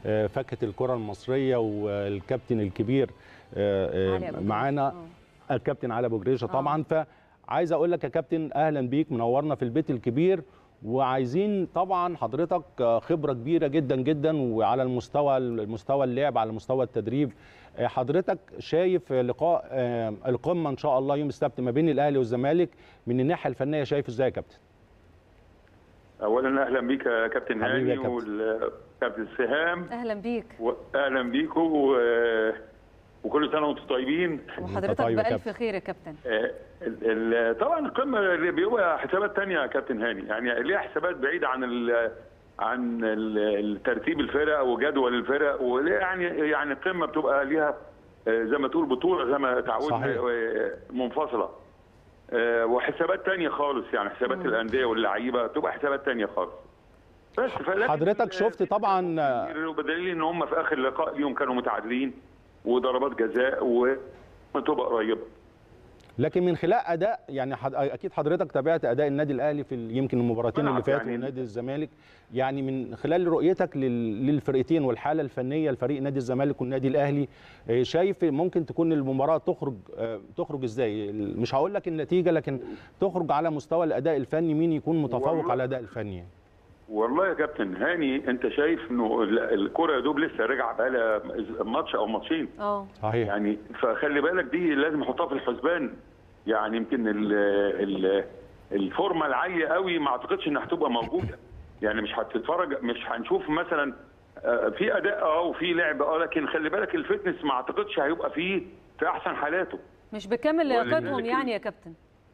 آه، فاكهه الكره المصريه والكابتن الكبير آه، علي أبو آه، جريشة. معانا آه. الكابتن علي ابو جريشه آه. طبعا فعايز اقول لك يا كابتن اهلا بيك منورنا في البيت الكبير وعايزين طبعا حضرتك آه، خبره كبيره جدا جدا وعلى المستوى المستوى اللعب على مستوى التدريب آه، حضرتك شايف لقاء آه، القمه ان شاء الله يوم السبت ما بين الاهلي والزمالك من الناحيه الفنيه شايف ازاي يا كابتن اولا اهلا بيك يا كابتن حبيبي يا هاني كابتن. والكابتن سهام اهلا بيك واهلا بيكم و- وكل سنه وانتم طيبين وحضرتك طيب يا بألف كابتن. خير يا كابتن آه، ال- ال- طبعا القمه اللي بيبقى حسابات تانية يا كابتن هاني يعني ليها حسابات بعيده عن ال عن ال- الترتيب الفرق وجدول الفرق وليه يعني يعني القمه بتبقى ليها آه، زي ما تقول بطوله زي ما تعودنا صحيح. آه، منفصله آه، وحسابات تانية خالص يعني حسابات الانديه واللعيبه بتبقى حسابات تانية خالص بس فلكن حضرتك شفت طبعا بدليل ان هم في اخر لقاء ليهم كانوا متعادلين وضربات جزاء وتبقى قريبه لكن من خلال اداء يعني حد اكيد حضرتك تابعت اداء النادي الاهلي في ال- يمكن المباراتين طبعاً اللي فاتوا يعني- ونادي الزمالك يعني من خلال رؤيتك لل- للفرقتين والحاله الفنيه لفريق نادي الزمالك والنادي الاهلي آه، شايف ممكن تكون المباراه تخرج آه، تخرج ازاي مش هقول لك النتيجه لكن تخرج على مستوى الاداء الفني مين يكون متفوق والله- على الاداء الفني والله يا كابتن هاني انت شايف انه ال- الكره يا دوب لسه راجعه بقالها ماتش او ماتشين اه صحيح يعني فخلي بالك دي لازم نحطها في الحسبان يعني يمكن ال ال الفورمه العاليه قوي ما اعتقدش انها هتبقى موجوده يعني مش هتتفرج مش هنشوف مثلا آه، في اداء اه وفي لعب اه لكن خلي بالك الفتنس ما اعتقدش هيبقى فيه في احسن حالاته مش بكامل لياقتهم ولذلك- يعني يا كابتن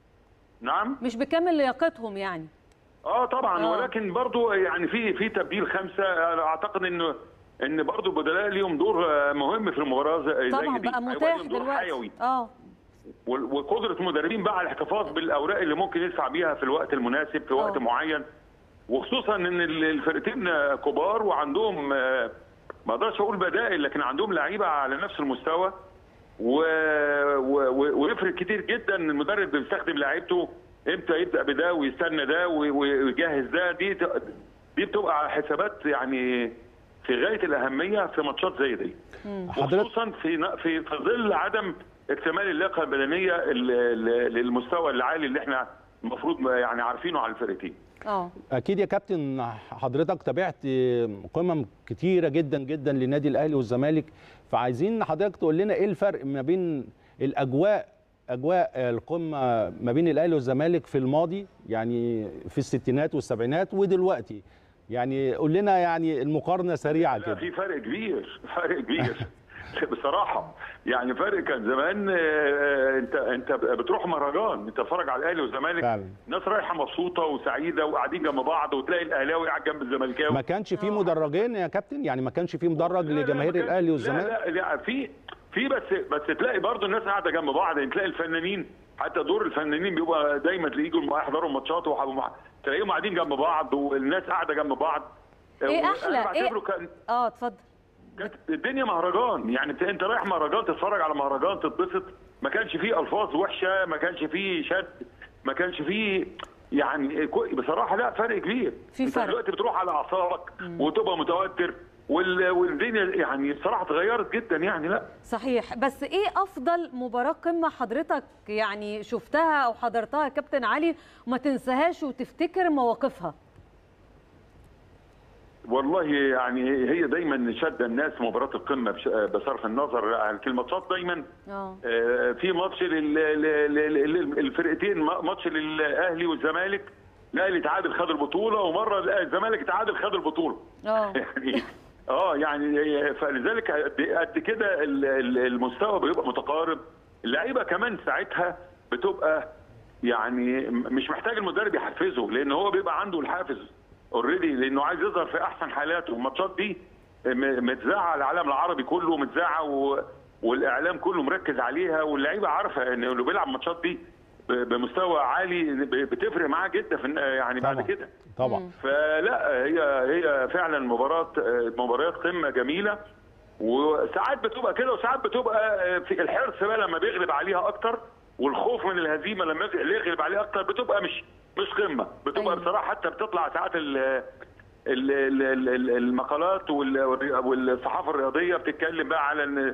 نعم مش بكامل لياقتهم يعني اه طبعا آه. ولكن برضو يعني في في تبديل خمسه أنا اعتقد انه ان برضو بدلاء ليهم دور آه، مهم في المباراه زي زي طبعا دي بقى هيبقى متاح ليهم دور دلوقتي حيوي اه وال- وقدره المدربين بقى على الاحتفاظ بالاوراق اللي ممكن يدفع بيها في الوقت المناسب في وقت آه. معين وخصوصا ان ال- الفرقتين آه، كبار وعندهم آه، ما اقدرش اقول بدائل لكن عندهم لعيبه على نفس المستوى و... و... و... ويفرق كتير جدا إن المدرب بيستخدم لعيبته امتى يبدا بده ويستنى ده و- و- ويجهز ده دي ت- دي بتبقى على حسابات يعني في غايه الاهميه في ماتشات زي دي حضرتك خصوصا في ن- في في ظل عدم اكتمال اللياقه البدنيه ال- ال- للمستوى العالي اللي احنا المفروض يعني عارفينه على الفرقتين اه اكيد يا كابتن حضرتك تابعت قمم كتيره جدا جدا لنادي الاهلي والزمالك فعايزين حضرتك تقول لنا ايه الفرق ما بين الاجواء اجواء القمه ما بين الاهلي والزمالك في الماضي يعني في الستينات والسبعينات ودلوقتي يعني قول لنا يعني المقارنه سريعه لا كده في فرق كبير فرق كبير بصراحه يعني فرق كان زمان آه، انت انت بتروح مهرجان انت تتفرج على الاهلي والزمالك فعلا. الناس رايحه مبسوطه وسعيده وقاعدين جنب بعض وتلاقي الاهلاوي قاعد جنب الزملكاوي ما كانش في مدرجين يا كابتن يعني ما كانش في مدرج لا، لا، لجماهير ما كان- الاهلي والزمالك لا لا لا في في بس بس تلاقي برضه الناس قاعده جنب بعض يعني تلاقي الفنانين حتى دور الفنانين بيبقى دايما تلاقيه يجوا يحضروا الماتشات وح- تلاقيهم قاعدين جنب بعض والناس قاعده جنب بعض ايه وأنا احلى ايه بعتبره كان اه اتفضل كانت الدنيا مهرجان يعني انت انت رايح مهرجان تتفرج على مهرجان تتبسط ما كانش فيه الفاظ وحشه ما كانش فيه شد ما كانش فيه يعني كو- بصراحه لا فرق كبير في انت فرق. دلوقتي بتروح على اعصابك وتبقى متوتر وال- والدنيا يعني الصراحه اتغيرت جدا يعني لا صحيح بس ايه افضل مباراه قمه حضرتك يعني شفتها او حضرتها يا كابتن علي وما تنساهاش وتفتكر مواقفها والله يعني هي دايما شد الناس مباراه القمه بش- بصرف النظر عن الماتشات دايما اه آه، في ماتش لل- لل- لل- للفرقتين ما- ماتش للاهلي والزمالك الاهلي تعادل خد البطوله ومره الزمالك تعادل خد البطوله اه يعني اه يعني فلذلك قد قد كده ال- ال- المستوى بيبقى متقارب اللعيبه كمان ساعتها بتبقى يعني م- مش محتاج المدرب يحفزه لان هو بيبقى عنده الحافز اوريدي لانه عايز يظهر في احسن حالاته الماتشات دي م- متذاعه على العالم العربي كله متذاعه و... والاعلام كله مركز عليها واللعيبه عارفه ان اللي بيلعب الماتشات دي ب- بمستوى عالي ب- بتفرق معاه جدا في الن- يعني بعد طبعا كده طبعا فلا هي هي فعلا مباراه مباريات قمه جميله وساعات بتبقى كده وساعات بتبقى في الحرص بقى لما بيغلب عليها اكتر والخوف من الهزيمه لما يغلب عليها اكتر بتبقى مش مش قمه بتبقى أيوة. بصراحه حتى بتطلع ساعات ال- ال- ال- ال- ال- المقالات وال- والصحافه الرياضيه بتتكلم بقى على ان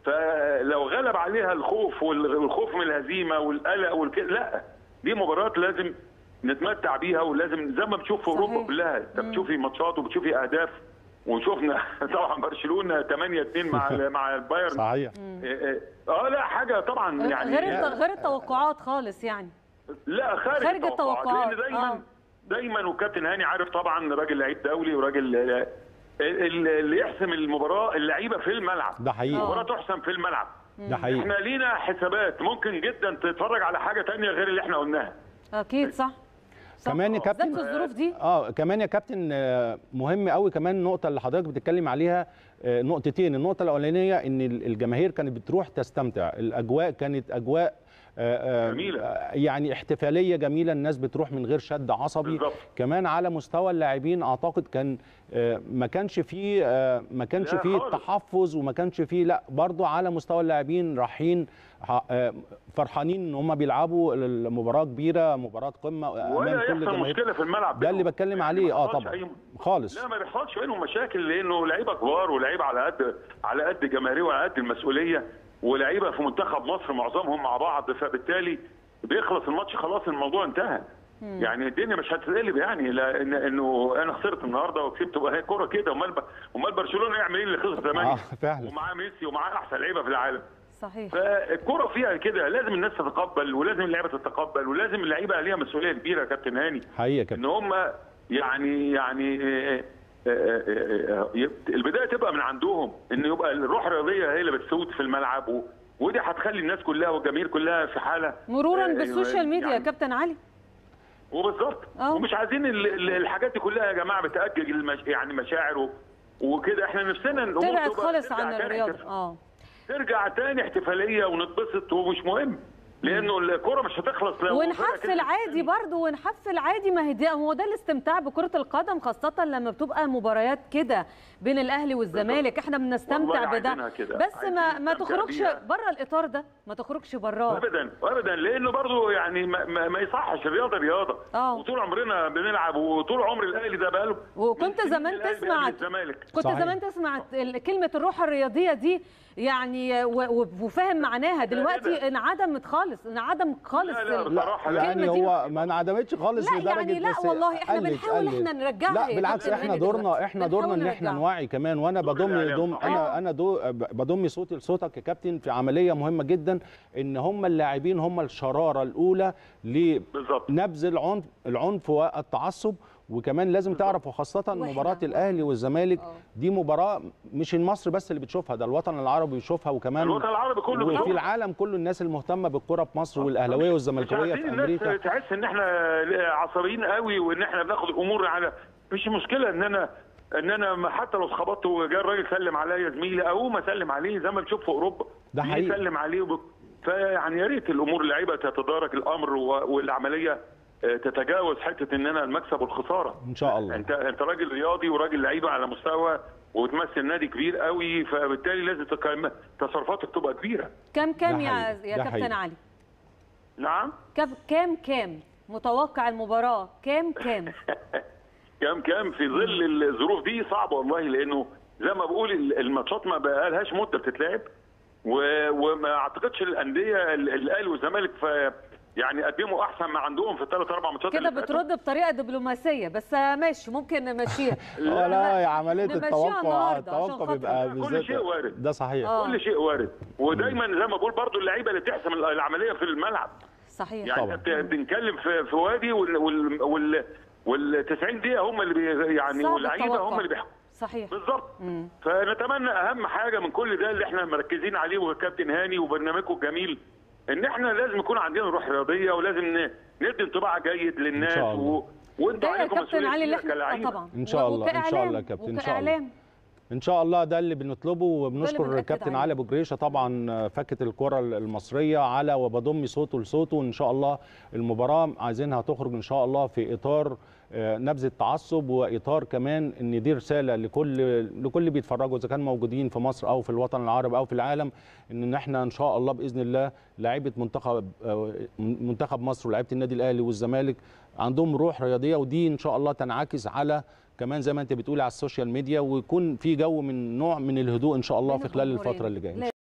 فلو غلب عليها الخوف وال- والخوف من الهزيمه والقلق والكده لا دي مباراه لازم نتمتع بيها ولازم زي ما بتشوف في اوروبا صحيح. كلها انت بتشوفي ماتشات وبتشوفي اهداف وشفنا طبعا برشلونه 8 2 مع مع البايرن صحيح اه اه لا حاجه طبعا يعني غير الت- غير التوقعات خالص يعني لا خارج, خارج التوقعات. لان دايما آه. دايما وكابتن هاني عارف طبعا راجل لعيب دولي وراجل ال- ال- اللي يحسم المباراه اللعيبه في الملعب ده حقيقي المباراه تحسم في الملعب ده حقيقي احنا لينا حسابات ممكن جدا تتفرج على حاجه تانية غير اللي احنا قلناها اكيد صح صح. كمان يا بالذات كابتن في الظروف دي اه كمان يا كابتن آه، مهم قوي كمان النقطه اللي حضرتك بتتكلم عليها آه، نقطتين النقطه الاولانيه ان ال- الجماهير كانت بتروح تستمتع الاجواء كانت اجواء آه، آه، جميلة. آه، يعني احتفاليه جميله الناس بتروح من غير شد عصبي بالظبط. كمان على مستوى اللاعبين اعتقد كان آه، ما كانش فيه آه، ما كانش لا فيه خالص. تحفظ وما كانش فيه لا برضو على مستوى اللاعبين رايحين ح- آه، فرحانين ان هم بيلعبوا المباراه كبيره مباراه قمه ولا امام كل يحصل الجماهير مشكله في الملعب ده اللي بينهم. بتكلم يعني عليه ما اه يحصلش طبعا أي خالص لا ما بيحصلش بينهم مشاكل لانه لعيبه كبار ولعيبه على قد على قد جماهيريه وعلى قد المسؤوليه ولعيبه في منتخب مصر معظمهم مع بعض فبالتالي بيخلص الماتش خلاص الموضوع انتهى يعني الدنيا مش هتتقلب يعني لان انه انا خسرت النهارده وكسبت وهي كوره كده امال ب- امال برشلونه يعمل ايه اللي خسر زمان اه فعلا ومعاه ميسي ومعاه احسن لعيبه في العالم صحيح فالكوره فيها كده لازم الناس تتقبل ولازم اللعيبه تتقبل ولازم اللعيبه ليها مسؤوليه كبيره يا كابتن هاني حقيقه يا ان كابتن هم يعني يعني آه، آه، آه، آه، البدايه تبقى من عندهم ان يبقى الروح الرياضيه هي اللي بتسود في الملعب و- ودي هتخلي الناس كلها والجماهير كلها في حاله مرورا آه، بالسوشيال ميديا يا يعني كابتن علي وبالظبط آه. ومش عايزين ال- ال- الحاجات دي كلها يا جماعه بتاجج المش... يعني مشاعر و- وكده احنا نفسنا الامور تبعد تبقى- خالص ترجع عن تاني الرياضه احتفال- اه ترجع تاني احتفاليه ونتبسط ومش مهم لانه الكوره مش هتخلص لو فرقة ونحفل كسبت عادي برضه ونحفل عادي ما هي دي هو ده الاستمتاع بكرة القدم خاصة لما بتبقى مباريات كده بين الأهلي والزمالك احنا بنستمتع والله بده عايزينها كده. بس ما عايزين ما نستمتع تخرجش بيها. بره الإطار ده ما تخرجش براه ابدا ابدا لانه برضه يعني ما, ما, ما يصحش الرياضه رياضه آه. وطول عمرنا بنلعب وطول عمر الاهلي ده بقاله وكنت من سنين زمان الأهلي تسمع بيقابل الزمالك كنت صحيح. زمان تسمع ال- كلمة الروح الرياضية دي يعني و- و- وفاهم معناها دلوقتي ده. انعدمت خالص انعدم خالص لا، لا، ال- بصراحة لا. يعني الكلمة دي هو ما انعدمتش خالص لا، لدرجه يعني لا بس والله، إحنا قلت- بنحاول قلت. إحنا نرجعها لا يا بالعكس كابتن احنا هاني دورنا دلوقتي. احنا دورنا ان بنحاول احنا نرجعها. نوعي كمان وانا بضم الإعلام دم صح. انا انا دو بضم صوتي لصوتك يا كابتن في عمليه مهمه جدا ان هم اللاعبين هم الشراره الاولى بالظبط لنبذ العنف العنف والتعصب وكمان لازم تعرف وخاصه وإحنا. مباراه الاهلي والزمالك آه. دي مباراه مش مصر بس اللي بتشوفها ده الوطن العربي بيشوفها وكمان الوطن العربي كله وفي بيشوفها. العالم كله الناس المهتمه بالكره في مصر والاهلاويه مش والزملكاويه عايزين في الناس امريكا تحس ان احنا عصبيين قوي وان احنا بناخد الامور على مش مشكله ان انا ان انا حتى لو اتخبطت وجا الراجل سلم عليا زميلي اقوم اسلم عليه زي ما بنشوف في اوروبا ده بيجي حقيقي. يسلم عليه وب... فيعني يا ريت الامور اللعيبه تتدارك الامر و... والعمليه آه، تتجاوز حته ان انا المكسب والخساره ان شاء الله انت انت راجل رياضي وراجل لعيبه على مستوى وتمثل نادي كبير قوي فبالتالي لازم تك- تصرفاتك تبقى كبيره كام كام ده يا حقيقي، يا ده كابتن حقيقي. علي نعم كام كام كام متوقع المباراة كام كام كام كام في ظل الظروف دي صعبه والله لانه زي ما بقول ال- الماتشات ما بقالهاش مده بتتلعب و- وما اعتقدش الانديه ال- الاهلي والزمالك ف يعني قدموا احسن ما عندهم في الثلاث اربع ماتشات كده اللي فاتوا. بترد بطريقة دبلوماسية بس ماشي ممكن نمشيها اه لا يا عمليه نمشيها التوقع النهاردة عشان التوقع خاطر- بيبقى كل بالذات شيء وارد. ده صحيح آه. كل شيء وارد ودايما زي ما بقول برضو اللعيبه اللي تحسم العمليه في الملعب صحيح يعني طبعا. انت بنتكلم في في وادي وال وال وال, وال 90 دقيقه هم اللي بي يعني صعب واللعيبه التوقع. هم اللي بيحكموا صحيح بالظبط مم. فنتمنى اهم حاجه من كل ده اللي احنا مركزين عليه وكابتن هاني وبرنامجكم الجميل ان احنا لازم يكون عندنا روح رياضيه ولازم ن- ندي انطباع جيد للناس إن شاء الله. و... وانتوا ده يا عليكم كابتن علي اللي مسؤوليه احنا آه كلاعيبه طبعا إن شاء الله، إن شاء الله يا وكإعلام- كابتن، إن شاء الله. وكإعلام. ان شاء الله ده اللي بنطلبه وبنشكر بنأكد كابتن عليه. علي ابو جريشه طبعا فكت الكره المصريه على وبضم صوته لصوته ان شاء الله المباراه عايزينها تخرج ان شاء الله في اطار آه، نبذ التعصب واطار كمان ان دي رساله لكل لكل اللي بيتفرجوا اذا كانوا موجودين في مصر او في الوطن العربي او في العالم ان احنا ان شاء الله باذن الله لعيبه منتخب آه، منتخب مصر ولاعيبه النادي الاهلي والزمالك عندهم روح رياضيه ودي ان شاء الله تنعكس على كمان زي ما انت بتقولي على السوشيال ميديا ويكون في جو من نوع من الهدوء ان شاء الله بين في خلال الجمهورين. الفتره اللي جايه